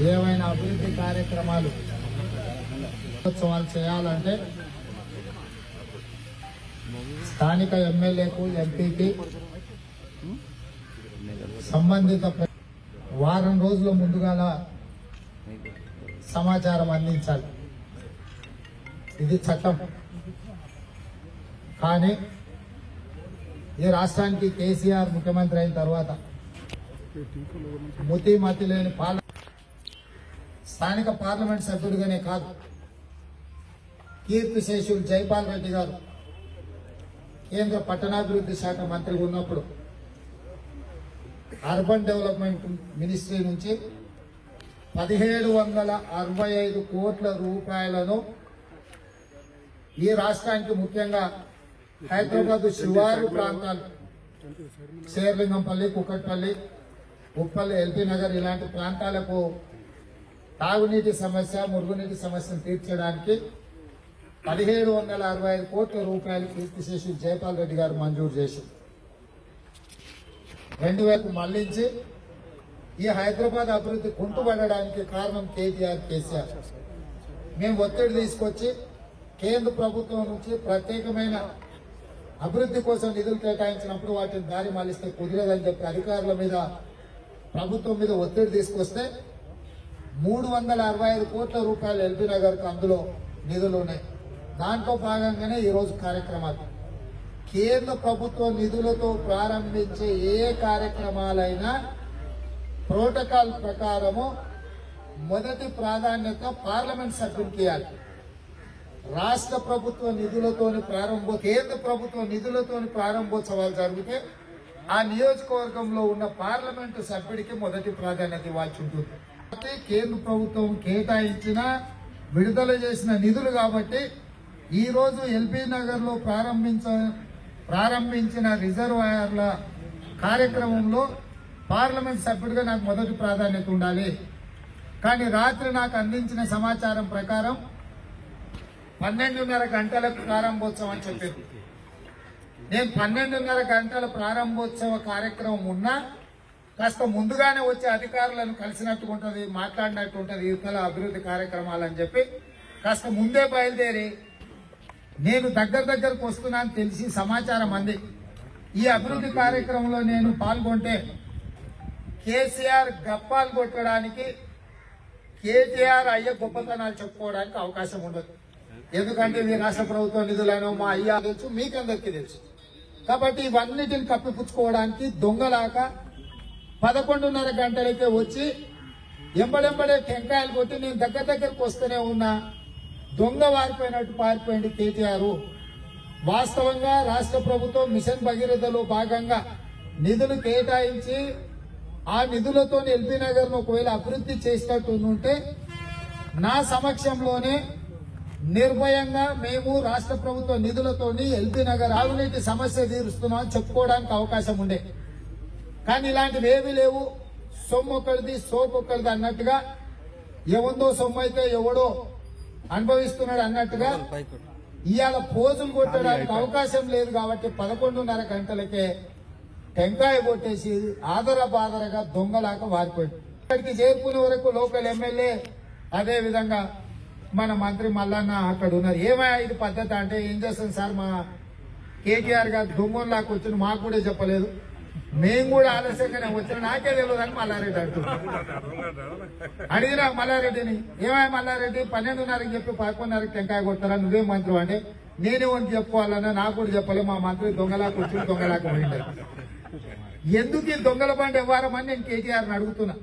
ఏమైనా అభివృద్ధి కార్యక్రమాలు ఉత్సవాలు చేయాలంటే స్థానిక ఎమ్మెల్యేకు ఎంపీకి సంబంధిత ప్ర- వారం రోజుల ముందుగాల సమాచారం అందించాలి ఇది చట్టం కానీ ఈ రాష్ట్రానికి కేసీఆర్ ముఖ్యమంత్రి అయిన తర్వాత ముతి మతి లేని పాలన స్థానిక పార్లమెంట్ సభ్యుడిగానే కాదు కీర్తి శేషులు జైపాల్ రెడ్డి గారు కేంద్ర పట్టణాభివృద్ధి శాఖ మంత్రిగా ఉన్నప్పుడు అర్బన్ డెవలప్మెంట్ మినిస్ట్రీ నుంచి పదిహేడు వందల అరవై ఐదు కోట్ల రూపాయలను ఈ రాష్ట్రానికి ముఖ్యంగా హైదరాబాద్ శివారు ప్రాంతాలు శేర్లింగంపల్లి కుక్కట్పల్లి ఉప్పల్లి ఎల్బీ నగర్ ఇలాంటి ప్రాంతాలకు తాగునీటి సమస్య మురుగునీటి సమస్యను తీర్చడానికి పదిహేడు వందల అరవై ఐదు కోట్ల రూపాయలు కీర్తిశేషు జయపాల్ రెడ్డి గారు మంజూరు చేశారు రెండు వేలకు మళ్లించి ఈ హైదరాబాద్ అభివృద్ధి కుంటుపడడానికి కారణం కేటీఆర్ కేసీఆర్ మేము ఒత్తిడి తీసుకొచ్చి కేంద్ర ప్రభుత్వం నుంచి ప్రత్యేకమైన అభివృద్ధి కోసం నిధులు కేటాయించినప్పుడు వాటిని దారి మళ్లిస్తే కుదరదని చెప్పి అధికారుల మీద ప్రభుత్వం మీద ఒత్తిడి తీసుకొస్తే మూడు వందల అరవై ఐదు కోట్ల రూపాయలు ఎల్బీ నగర్కు అందులో నిధులు ఉన్నాయి దాంట్లో భాగంగానే ఈరోజు కార్యక్రమాలు కేంద్ర ప్రభుత్వ నిధులతో ప్రారంభించే ఏ కార్యక్రమాలైనా ప్రోటోకాల్ ప్రకారము మొదటి ప్రాధాన్యత పార్లమెంట్ సభ్యునికి ఇవ్వాలి రాష్ట్ర ప్రభుత్వ నిధులతోని ప్రారంభ కేంద్ర ప్రభుత్వ నిధులతోని ప్రారంభోత్సవాలు జరిగితే ఆ నియోజకవర్గంలో ఉన్న పార్లమెంటు సభ్యుడికి మొదటి ప్రాధాన్యత ఇవ్వాల్సి ఉంటుంది కాబట్టి కేంద్ర ప్రభుత్వం కేటాయించిన విడుదల చేసిన నిధులు కాబట్టి ఈ రోజు ఎల్బీ నగర్ లో ప్రారంభించ ప్రారంభించిన రిజర్వాయర్ల కార్యక్రమంలో పార్లమెంట్ సభ్యుడిగా నాకు మొదటి ప్రాధాన్యత ఉండాలి కానీ రాత్రి నాకు అందించిన సమాచారం ప్రకారం పన్నెండున్నర గంటలకు ప్రారంభోత్సవం అని చెప్పారు నేను పన్నెండున్నర గంటల ప్రారంభోత్సవ కార్యక్రమం ఉన్నా కాస్త ముందుగానే వచ్చే అధికారులను కలిసినట్టు ఉంటది మాట్లాడినట్టు ఉంటది యువతల అభివృద్ధి కార్యక్రమాలు అని చెప్పి కాస్త ముందే బయలుదేరి నేను దగ్గర దగ్గరకు వస్తున్నాను తెలిసి సమాచారం అంది ఈ అభివృద్ధి కార్యక్రమంలో నేను పాల్గొంటే కేసీఆర్ గప్పాలు కొట్టడానికి కేటీఆర్ అయ్యే గొప్పతనాలు చెప్పుకోవడానికి అవకాశం ఉండదు ఎందుకంటే ఇవి రాష్ట్ర ప్రభుత్వ నిధులను మా అయ్యా తెలుసు మీకందరికీ తెలుసు కాబట్టి ఇవన్నిటిని కప్పిపుచ్చుకోవడానికి దొంగలాగా పదకొండున్నర గంటలకే వచ్చి ఎంబడెంబడే టెంకాయలు కొట్టి నేను దగ్గర దగ్గరకు వస్తూనే ఉన్నా దొంగ వారిపోయినట్టు పారిపోయింది కేటీఆర్ వాస్తవంగా రాష్ట్ర ప్రభుత్వం మిషన్ భగీరథలో భాగంగా నిధులు కేటాయించి ఆ నిధులతో ఎల్బీ నగర్ ను ఒకవేళ అభివృద్ధి చేసినట్టు ఉంటే నా సమక్షంలోనే నిర్భయంగా మేము రాష్ట్ర ప్రభుత్వ నిధులతోని ఎల్బీ నగర్ ఆగునీటి సమస్య తీరుస్తున్నాం చెప్పుకోవడానికి అవకాశం ఉండే కానీ ఇలాంటివి ఏమీ లేవు సొమ్ము ఒకరిది సోపు ఒకరిది అన్నట్టుగా ఎవందో సొమ్ము అయితే ఎవడో అనుభవిస్తున్నాడు అన్నట్టుగా ఇవాళ పోజులు కొట్టడానికి అవకాశం లేదు కాబట్టి పదకొండున్నర గంటలకే టెంకాయ కొట్టేసి ఆదర బాదరగా దొంగలాగా వారిపోయింది ఇక్కడికి చేరుకునే వరకు లోకల్ ఎమ్మెల్యే అదే విధంగా మన మంత్రి మల్లన్న అక్కడ ఉన్నారు ఏమయ్యా ఇది పద్ధతి అంటే ఏం చేస్తాం సార్ మా కేటీఆర్ గారు దొంగలాగా వచ్చిన మాకు కూడా చెప్పలేదు మేము కూడా ఆలస్యంగానే వచ్చిన నాకే తెలియదు అని మల్లారెడ్డి అంటున్నారు అడిగినా మల్లారెడ్డిని ఏమై మల్లారెడ్డి పన్నెండున్నరకి చెప్పి పదకొండున్నరకి టెంకాయ కొడతారా నువ్వేం మంత్రి అంటే నేనే వంటి చెప్పుకోవాలన్నా నాకు కూడా చెప్పలే మా మంత్రి దొంగలాకు వచ్చి దొంగలాకు పోయింది ఎందుకు ఈ దొంగల బండి ఇవ్వారమని నేను కేటీఆర్ని అడుగుతున్నా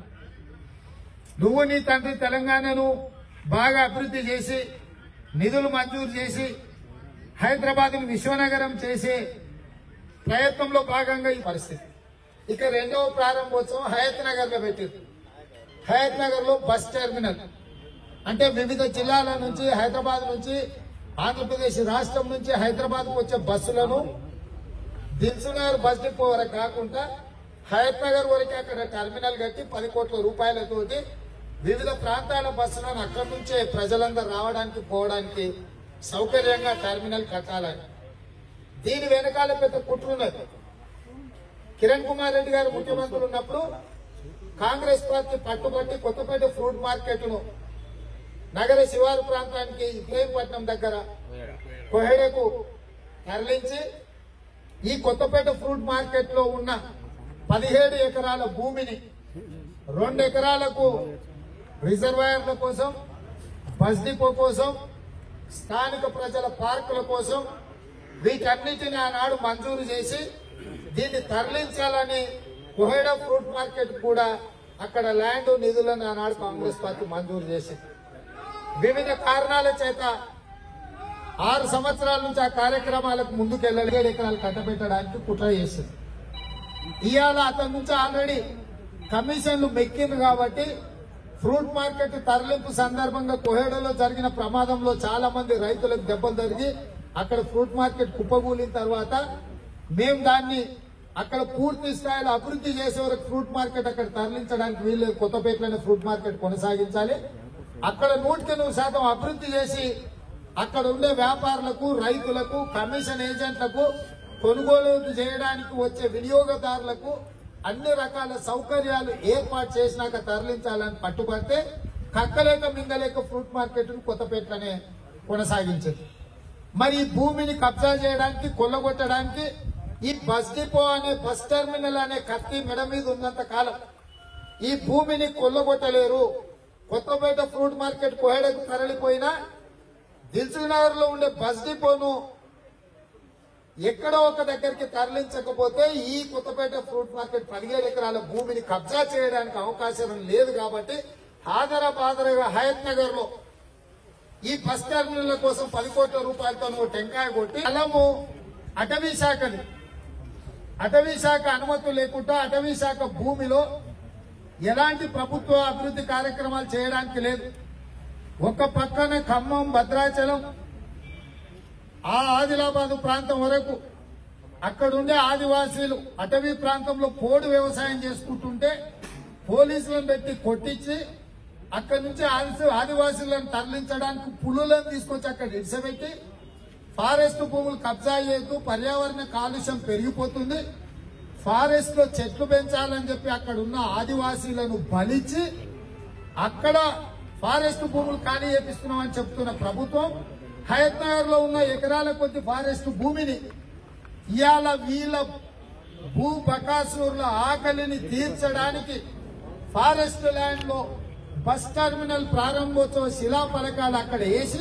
నువ్వు నీ తండ్రి తెలంగాణను బాగా అభివృద్ధి చేసి నిధులు మంజూరు చేసి హైదరాబాద్ను విశ్వనగరం చేసే ప్రయత్నంలో భాగంగా ఈ పరిస్థితి ఇక రెండవ ప్రారంభోత్సవం హయత్ నగర్ లో పెట్టింది హయత్ నగర్ లో బస్ టెర్మినల్ అంటే వివిధ జిల్లాల నుంచి హైదరాబాద్ నుంచి ఆంధ్రప్రదేశ్ రాష్ట్రం నుంచి హైదరాబాద్ వచ్చే బస్సులను దిల్సునగర్ బస్ డిపో వరకు కాకుండా హయత్ నగర్ వరకు అక్కడ టెర్మినల్ కట్టి పది కోట్ల రూపాయలతోటి వివిధ ప్రాంతాల బస్సులను అక్కడి నుంచే ప్రజలందరూ రావడానికి పోవడానికి సౌకర్యంగా టెర్మినల్ కట్టాలని దీని వెనకాల పెద్ద కుట్రున్నది కిరణ్ కుమార్ రెడ్డి గారు ముఖ్యమంత్రి ఉన్నప్పుడు కాంగ్రెస్ పార్టీ పట్టుబట్టి కొత్తపేట ఫ్రూట్ మార్కెట్ను నగర శివారు ప్రాంతానికి ఇబ్రహీంపట్నం దగ్గర కొహెడకు తరలించి ఈ కొత్తపేట ఫ్రూట్ మార్కెట్ లో ఉన్న పదిహేడు ఎకరాల భూమిని రెండు ఎకరాలకు రిజర్వాయర్ల కోసం బస్ డిపో కోసం స్థానిక ప్రజల పార్కుల కోసం వీటన్నిటిని ఆనాడు మంజూరు చేసి దీన్ని తరలించాలని కొహెడా ఫ్రూట్ మార్కెట్ కూడా అక్కడ ల్యాండ్ నిధులను ఆనాడు కాంగ్రెస్ పార్టీ మంజూరు చేసింది వివిధ కారణాల చేత ఆరు సంవత్సరాల నుంచి ఆ కార్యక్రమాలకు ముందుకెళ్ళాలి ఏడు ఎకరాలు కట్టబెట్టడానికి కుట్ర చేసింది ఇవాళ అతని నుంచి ఆల్రెడీ కమిషన్లు మెక్కింది కాబట్టి ఫ్రూట్ మార్కెట్ తరలింపు సందర్భంగా కోహేడలో జరిగిన ప్రమాదంలో చాలా మంది రైతులకు దెబ్బలు జరిగి అక్కడ ఫ్రూట్ మార్కెట్ కుప్పగూలిన తర్వాత మేము దాన్ని అక్కడ పూర్తి స్థాయిలో అభివృద్ధి చేసే వరకు ఫ్రూట్ మార్కెట్ అక్కడ తరలించడానికి వీళ్ళు కొత్తపేటలోనే ఫ్రూట్ మార్కెట్ కొనసాగించాలి అక్కడ నూటికి నూరు శాతం అభివృద్ధి చేసి అక్కడ ఉండే వ్యాపారులకు రైతులకు కమిషన్ ఏజెంట్లకు కొనుగోలు చేయడానికి వచ్చే వినియోగదారులకు అన్ని రకాల సౌకర్యాలు ఏర్పాటు చేసినాక తరలించాలని పట్టుబడితే కక్కలేక మింగలేక ఫ్రూట్ మార్కెట్ కొత్తపేటలోనే కొనసాగించింది మరి ఈ భూమిని కబ్జా చేయడానికి కొల్లగొట్టడానికి ఈ బస్ డిపో అనే బస్ టెర్మినల్ అనే కత్తి మెడ మీద ఉన్నంత కాలం ఈ భూమిని కొల్లగొట్టలేరు కొత్తపేట ఫ్రూట్ మార్కెట్ కోహెడకు తరలిపోయినా దిల్సుఖ్ నగర్ లో ఉండే బస్ డిపోను ఎక్కడో ఒక దగ్గరికి తరలించకపోతే ఈ కొత్తపేట ఫ్రూట్ మార్కెట్ పదిహేడు ఎకరాల భూమిని కబ్జా చేయడానికి అవకాశం లేదు కాబట్టి ఆదర బాదరగా హయత్ నగర్ లో ఈ బస్ టెర్మినల్ కోసం పది కోట్ల రూపాయలతో నువ్వు టెంకాయ కొట్టి స్థలము అటవీ శాఖది అటవీ శాఖ అనుమతులు లేకుండా అటవీ శాఖ భూమిలో ఎలాంటి ప్రభుత్వ అభివృద్ధి కార్యక్రమాలు చేయడానికి లేదు ఒక పక్కన ఖమ్మం భద్రాచలం ఆ ఆదిలాబాద్ ప్రాంతం వరకు అక్కడుండే ఆదివాసీలు అటవీ ప్రాంతంలో పోడు వ్యవసాయం చేసుకుంటుంటే పోలీసులను పెట్టి కొట్టించి అక్కడి నుంచి ఆదివాసీ- ఆదివాసీలను తరలించడానికి పులులను తీసుకొచ్చి అక్కడ ఇడిసబెట్టి ఫారెస్ట్ భూములు కబ్జా చేయొద్దు పర్యావరణ కాలుష్యం పెరిగిపోతుంది ఫారెస్ట్ లో చెట్లు పెంచాలని చెప్పి అక్కడ ఉన్న ఆదివాసీలను బలిచి అక్కడ ఫారెస్ట్ భూములు ఖాళీ చేపిస్తున్నామని చెప్తున్న ప్రభుత్వం హయత్ నగర్ లో ఉన్న ఎకరాల కొద్ది ఫారెస్ట్ భూమిని ఇవాళ వీళ్ళ భూ బకాసురుల ఆకలిని తీర్చడానికి ఫారెస్ట్ ల్యాండ్ లో బస్ టెర్మినల్ ప్రారంభోత్సవ శిలా ఫలకాలు అక్కడ వేసి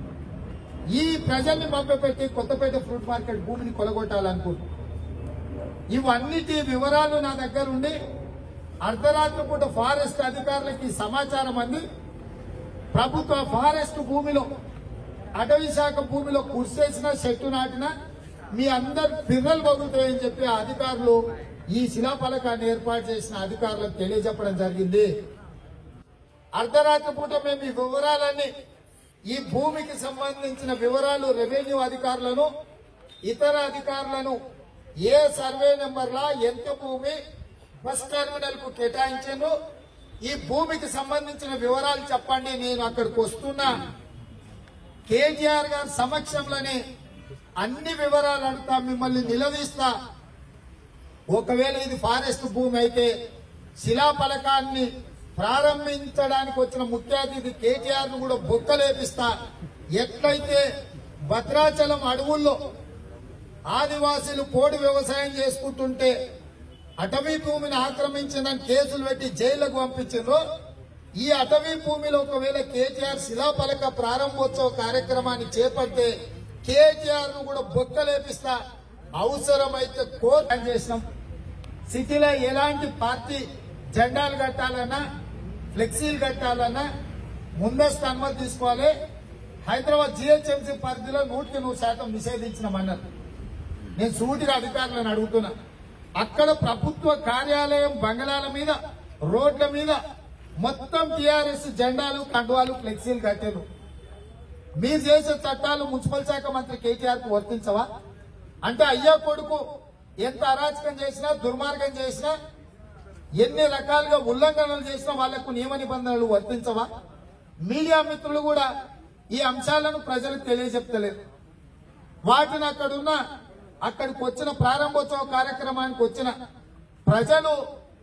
ఈ ప్రజల్ని మభ్యపెట్టి కొత్తపేట ఫ్రూట్ మార్కెట్ భూమిని కొలగొట్టాలనుకుంటున్నారు ఇవన్నిటి వివరాలు నా దగ్గర ఉండి అర్ధరాత్రి పూట ఫారెస్ట్ అధికారులకి సమాచారం అంది ప్రభుత్వ ఫారెస్ట్ భూమిలో అటవీ శాఖ భూమిలో కుర్సేసిన చెట్టు నాటిన మీ అందరు పిల్లలు పగులుతాయని చెప్పి ఆ అధికారులు ఈ శిలాఫలకాన్ని ఏర్పాటు చేసిన అధికారులకు తెలియజెప్పడం జరిగింది అర్ధరాత్రి పూట మేము ఈ వివరాలన్నీ ఈ భూమికి సంబంధించిన వివరాలు రెవెన్యూ అధికారులను ఇతర అధికారులను ఏ సర్వే నెంబర్లా ఎంత భూమి బస్ టెర్మినల్ కు కేటాయించాను ఈ భూమికి సంబంధించిన వివరాలు చెప్పండి నేను అక్కడికి వస్తున్నా కేటీఆర్ గారి సమక్షంలోనే అన్ని వివరాలు అడుగుతా మిమ్మల్ని నిలదీస్తా ఒకవేళ ఇది ఫారెస్ట్ భూమి అయితే శిలాఫలకాన్ని ప్రారంభించడానికి వచ్చిన ముఖ్య అతిథి కేటీఆర్ ను కూడా బొక్కలేపిస్తా ఎట్లయితే భద్రాచలం అడవుల్లో ఆదివాసీలు పోడు వ్యవసాయం చేసుకుంటుంటే అటవీ భూమిని ఆక్రమించిందని కేసులు పెట్టి జైలుకు పంపించిండ్రో ఈ అటవీ భూమిలో ఒకవేళ కేటీఆర్ శిలాఫలక ప్రారంభోత్సవ కార్యక్రమాన్ని చేపడితే కేటీఆర్ ను కూడా బొక్కలేపిస్తా అవసరమైతే కోర్టు చేసినాం సిటీలో ఎలాంటి పార్టీ జెండాలు కట్టాలన్నా ఫ్లెక్సీలు కట్టాలన్నా ముందస్తు అనుమతి తీసుకోవాలి హైదరాబాద్ జిహెచ్ఎంసీ పరిధిలో నూటికి నూరు శాతం నిషేధించినామన్నారు నేను సూటిగా అధికారులను అడుగుతున్నా అక్కడ ప్రభుత్వ కార్యాలయం బంగళాల మీద రోడ్ల మీద మొత్తం టిఆర్ఎస్ జెండాలు కండువాలు ఫ్లెక్సీలు కట్టారు మీరు చేసే చట్టాలు మున్సిపల్ శాఖ మంత్రి కేటీఆర్ కు వర్తించవా అంటే అయ్యా కొడుకు ఎంత అరాచకం చేసినా దుర్మార్గం చేసినా ఎన్ని రకాలుగా ఉల్లంఘనలు చేసినా వాళ్లకు నియమ నిబంధనలు వర్తించవా మీడియా మిత్రులు కూడా ఈ అంశాలను ప్రజలకు తెలియజెప్తలేరు వాటిని అక్కడున్న అక్కడికి వచ్చిన ప్రారంభోత్సవ కార్యక్రమానికి వచ్చిన ప్రజలు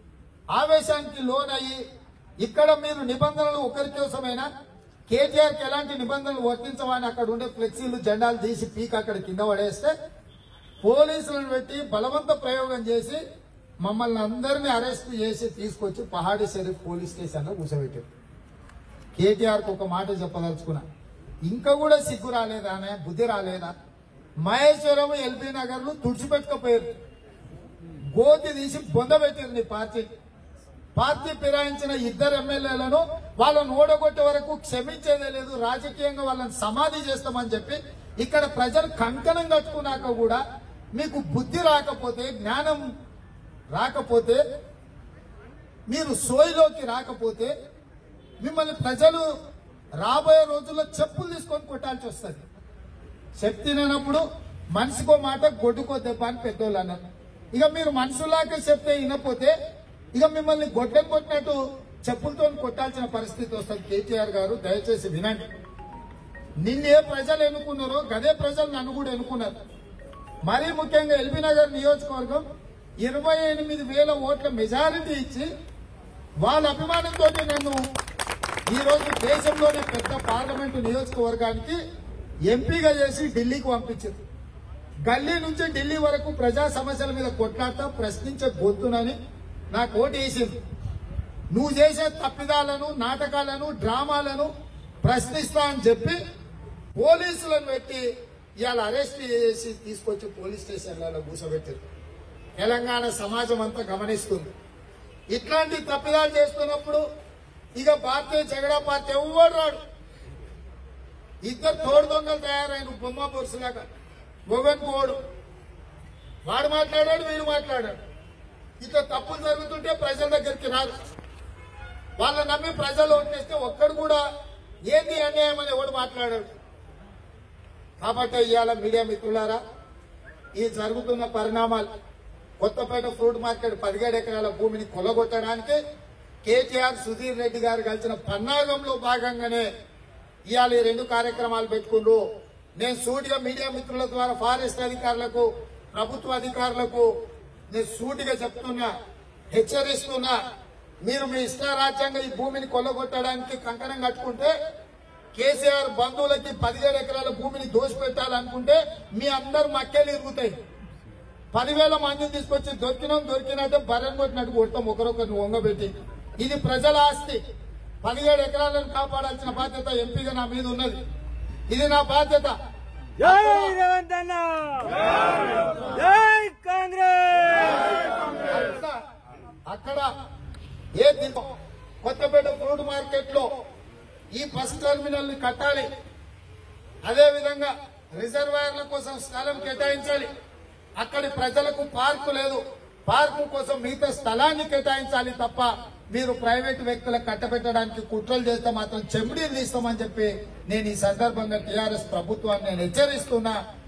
ఆవేశానికి లోనయ్యి ఇక్కడ మీరు నిబంధనలు ఒకరి కోసమైనా కేటీఆర్ కి ఎలాంటి నిబంధనలు వర్తించవని అక్కడ ఉండే ఫ్లెక్సీలు జెండాలు తీసి పీక్ అక్కడ కింద పడేస్తే పోలీసులను పెట్టి బలవంత ప్రయోగం చేసి మమ్మల్ని అందరినీ అరెస్ట్ చేసి తీసుకొచ్చి పహాడి షరీఫ్ పోలీస్ స్టేషన్ లో కూర్చోబెట్టారు కేటీఆర్ కు ఒక మాట చెప్పదలుచుకున్నా ఇంకా కూడా సిగ్గు రాలేదా అనే బుద్ధి రాలేదా మహేశ్వరం ఎల్బీ నగర్ ను తుడిచిపెట్టుకపోయారు గోతి తీసి బొందబెట్టారు నీ పార్టీ పార్టీ ఫిరాయించిన ఇద్దరు ఎమ్మెల్యేలను వాళ్ళని ఓడగొట్టే వరకు క్షమించేదే లేదు రాజకీయంగా వాళ్ళని సమాధి చేస్తామని చెప్పి ఇక్కడ ప్రజలు కంకణం కట్టుకున్నాక కూడా మీకు బుద్ధి రాకపోతే జ్ఞానం రాకపోతే మీరు సోయిలోకి రాకపోతే మిమ్మల్ని ప్రజలు రాబోయే రోజుల్లో చెప్పులు తీసుకొని కొట్టాల్సి వస్తుంది చెప్తినప్పుడు మనిషికో మాట గొడ్డుకో దెబ్బ అని పెద్దోళ్ళు అన్నారు ఇక మీరు మనుషులాగా చెప్తే వినపోతే ఇక మిమ్మల్ని గొడ్డెం కొట్టినట్టు చెప్పులతో కొట్టాల్సిన పరిస్థితి వస్తుంది కేటీఆర్ గారు దయచేసి వినండి నిన్నే ప్రజలు ఎన్నుకున్నారో గదే ప్రజలు నన్ను కూడా ఎన్నుకున్నారు మరీ ముఖ్యంగా ఎల్బీ నగర్ నియోజకవర్గం ఇరవై ఎనిమిది వేల ఓట్ల మెజారిటీ ఇచ్చి వాళ్ళ అభిమానంతో నన్ను ఈ రోజు దేశంలోనే పెద్ద పార్లమెంటు నియోజకవర్గానికి ఎంపీగా చేసి ఢిల్లీకి పంపించారు గల్లీ నుంచి ఢిల్లీ వరకు ప్రజా సమస్యల మీద కొట్లాడతా ప్రశ్నించే గొంతునని నాకు ఓటు వేసింది నువ్వు చేసే తప్పిదాలను నాటకాలను డ్రామాలను ప్రశ్నిస్తా అని చెప్పి పోలీసులను పెట్టి ఇవాళ అరెస్ట్ చేసి తీసుకొచ్చి పోలీస్ స్టేషన్లలో కూర్చోబెట్టారు తెలంగాణ సమాజం అంతా గమనిస్తుంది ఇట్లాంటి తప్పిదాలు చేస్తున్నప్పుడు ఇక భారతీయ జగడా పార్టీ ఎవరు రాడు ఇద్దరు తోడు దొంగలు తయారైన బొమ్మ బొరుసులాగా మొగన్ పోడు వాడు మాట్లాడాడు వీడు మాట్లాడాడు ఇట్లా తప్పులు జరుగుతుంటే ప్రజల దగ్గరికి రాదు వాళ్ళ నమ్మి ప్రజలు ఓటేస్తే ఒక్కడు కూడా ఏంది అన్యాయం అని ఎవడు మాట్లాడాడు కాబట్టి ఇవాళ మీడియా మిత్రులారా ఈ జరుగుతున్న పరిణామాలు కొత్తపేట ఫ్రూట్ మార్కెట్ పదిహేడు ఎకరాల భూమిని కొలగొట్టడానికి కేటీఆర్ సుధీర్ రెడ్డి గారు కలిసిన పన్నాగంలో భాగంగానే ఇవాళ ఈ రెండు కార్యక్రమాలు పెట్టుకుండ్రు నేను సూటిగా మీడియా మిత్రుల ద్వారా ఫారెస్ట్ అధికారులకు ప్రభుత్వ అధికారులకు నేను సూటిగా చెప్తున్నా హెచ్చరిస్తున్నా మీరు మీ ఇష్టారాజ్యంగా ఈ భూమిని కొల్లగొట్టడానికి కంకణం కట్టుకుంటే కేసీఆర్ బంధువులకి పదిహేడు ఎకరాల భూమిని దోషిపెట్టాలనుకుంటే మీ అందరు మక్కెలు ఇరుగుతాయి పదివేల మందిని తీసుకొచ్చి దొరికినాం దొరికినట్టు బర్రెం కొట్టినట్టు కొడతాం ఒకరొకరిని వంగబెట్టి ఇది ప్రజల ఆస్తి పదిహేడు ఎకరాలను కాపాడాల్సిన బాధ్యత ఎంపీగా నా మీద ఉన్నది ఇది నా బాధ్యత జై రేవంత్ అన్న జై కాంగ్రెస్ అక్కడ అక్కడ ఏ దిక్కు కొత్తపేట ఫ్రూట్ మార్కెట్ లో ఈ బస్ టెర్మినల్ ని కట్టాలి అదే విధంగా రిజర్వాయర్ల కోసం స్థలం కేటాయించాలి అక్కడి ప్రజలకు పార్కు లేదు పార్కు కోసం మిగతా స్థలాన్ని కేటాయించాలి తప్ప మీరు ప్రైవేట్ వ్యక్తులకు కట్టబెట్టడానికి కుట్రలు చేస్తే మాత్రం చెమిడీలు తీస్తామని చెప్పి నేను ఈ సందర్భంగా టీఆర్ఎస్ ప్రభుత్వాన్ని నేను హెచ్చరిస్తున్నా